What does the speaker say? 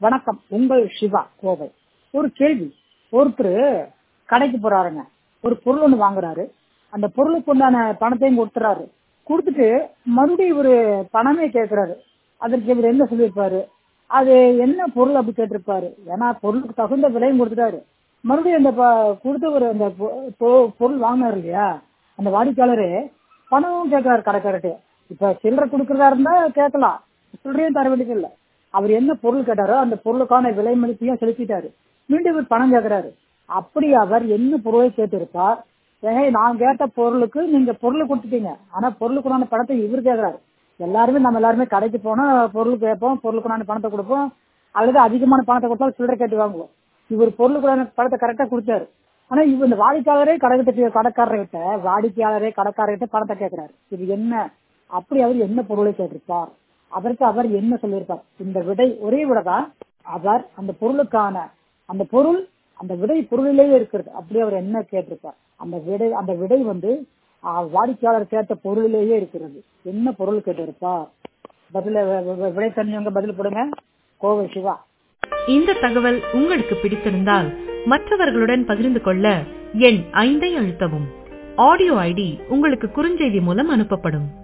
வணக்கம் உங்கள் சிவா கோவை ஒரு கேள்வி ஒருத்தர் கடைக்கு போறாருங்க ஒரு பொருள் ஒண்ணு வாங்குறாரு அந்த பொருளுக்கு உண்டான பணத்தையும் கொடுத்துறாரு கொடுத்துட்டு மறுபடியும் இவரு பணமே கேட்கிறாரு அதற்கு இவர் என்ன சொல்லியிருப்பாரு அது என்ன பொருள் அப்படி கேட்டிருப்பாரு ஏன்னா பொருளுக்கு தகுந்த விலையும் கொடுத்துட்டாரு மறுபடியும் அந்த ப- கொடுத்தவர் அந்த பொ- பொ- பொருள் வாங்கினார் இல்லையா அந்த வாடிக்கையாளரு பணமும் கேட்கிறாரு கடைக்காரர்கிட்ட இப்ப சில்லறை கொடுக்கறதா இருந்தா கேட்கலாம் சில்லறையும் தர வேண்டியது இல்ல அவர் என்ன பொருள் கேட்டாரோ அந்த பொருளுக்கான விலை மதிப்பையும் செலுத்திட்டாரு மீண்டும் இவர் பணம் கேட்கிறாரு அப்படி அவர் என்ன பொருளை கேட்டிருப்பார் ஏங்க நான் கேட்ட பொருளுக்கு நீங்க பொருள் கொடுத்துட்டீங்க ஆனா பொருளுக்குண்டான பணத்தை இவர் கேட்கிறாரு எல்லாருமே நம்ம எல்லாருமே கடைக்கு போனா பொருள் கேட்போம் பொருளுக்குண்டான பணத்தை கொடுப்போம் அல்லது அதிகமான பணத்தை கொடுத்தா சில்லறை கேட்டு வாங்குவோம் இவர் பொருளுக்குண்டான பணத்தை கரெக்டா கொடுத்தாரு ஆனா இவர் இந்த வாடிக்கையாளரே கடைக்கிட்ட கடைக்காரர்கிட்ட வாடிக்கையாளரே கடைக்காரர்கிட்ட பணத்தை கேட்கிறாரு இது என்ன அப்படி அவர் என்ன பொருளை கேட்டிருப்பார் அதற்கு அவர் என்ன சொல்லியிருப்பார் இந்த விடை ஒரே விட தான் அவர் அந்த பொருளுக்கான அந்த பொருள் அந்த விடை பொருளிலேயே இருக்கிறது அப்படி அவர் என்ன கேட்டிருப்பார் அந்த விடை அந்த விடை வந்து ஆஹ், வாடிக்கையாளர் கேட்ட பொருளிலேயே இருக்கிறது என்ன பொருள் கேட்டிருப்பார் பதில வ- வ- விடை தெரிஞ்சவங்க பதில் போடுங்க கோவை சிவா இந்த தகவல் உங்களுக்கு பிடித்திருந்தால் மற்றவர்களுடன் பகிர்ந்து கொள்ள எண் ஐந்தை அழுத்தவும் ஆடியோ ஐடி உங்களுக்கு குறுஞ்செய்தி மூலம் அனுப்பப்படும்